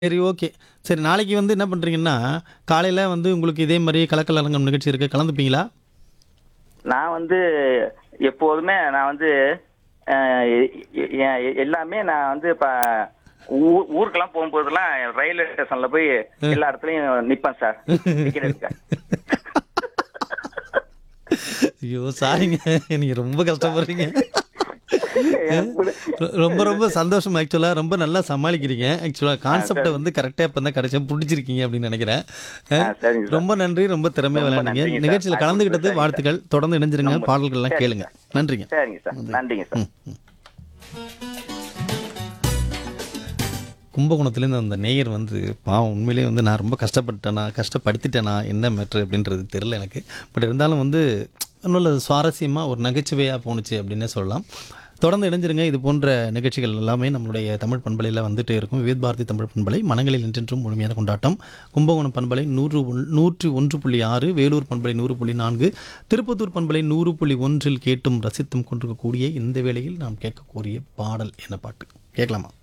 சரி ஓகே. சரி நாளைக்கு வந்து என்ன பண்றீங்கன்னா, காலையில வந்து உங்களுக்கு இதே மாரி கலக்கல் அரங்கம் நிகழ்ச்சி இருக்கு. கலந்துப்பீங்களா? நான் வந்து எப்போதுமே நான் வந்து அ எ எ எல்லாமே நான் வந்து இப்ப ஊ ஊருக்கெல்லாம் போகும்போதெல்லாம் ரயில்வே ஸ்டேஷன்ல போய் எல்லா இடத்துலயும் நிப்பேன் சார். டிக்கெட் எடுக்க. ஐயோ! சாரிங்க. நீங்க ரொம்ப கஷ்டப்படுறீங்க. ரொ ரொம்ப ரொம்ப சந்தோஷம் ஆக்சுவலா. ரொம்ப நல்லா சமாளிக்கிறீங்க. ஆக்சுவலா கான்செப்ட்ட சரி. வந்து கரெக்ட்டா இப்ப தான் கடைசியா புடிச்சிருக்கீங்க அப்படின்னு நெனைக்கிறேன். அ ஆ, சரிங்க சார். ரொம்ப நன்றி. ரொம்ப திறமையா ரொம்ப விளையாண்டீங்க. நன்றிங்க சார். நிகழ்ச்சியில வாய்ப்பு கலந்துக்கிட்டது கொடுத்ததுக்கு. வாழ்த்துக்கள். தொடர்ந்து இணைஞ்சிருங்க. ரொம்ப பாடல்கள்லாம் சரிங்க கேளுங்க. சார். நன்றிங்க. சரிங்க சார். நன்றிங்க சார். ம், ம். கும்பகோணத்துலேருந்து அந்த நேயர் வந்து பாவம் உண்மையிலேயே வந்து நான் ரொம்ப கஷ்டப்பட்டேனா கஷ்டப்படுத்திட்டேனா என்ன மேட்ரு அப்படின்றது தெரில எனக்கு பட் இருந்தாலும் வந்து நல்ல சுவாரஸ்யமாக ஒரு நகைச்சுவையாக போணுச்சு அப்படின்னே சொல்லலாம் தொடர்ந்து இணைஞ்சிருங்க இது போன்ற நிகழ்ச்சிகள் எல்லாமே நம்மளுடைய தமிழ் பண்பலையில் வந்துட்டே இருக்கும் விவேத் பாரதி தமிழ் பண்பலை மனங்களில் என்றென்றும் முழுமையான கொண்டாட்டம் கும்பகோணம் பண்பலை நூறு ஒன் நூற்றி ஒன்று புள்ளி ஆறு வேலூர் பண்பலை நூறு புள்ளி நான்கு திருப்பத்தூர் பண்பலை நூறு புள்ளி ஒன்றில் கேட்டும் ரசித்தும் கொண்டிருக்கக்கூடிய இந்த வேளையில் நாம் கேட்கக்கூடிய பாடல் என்ன பாட்டு கேட்கலாமா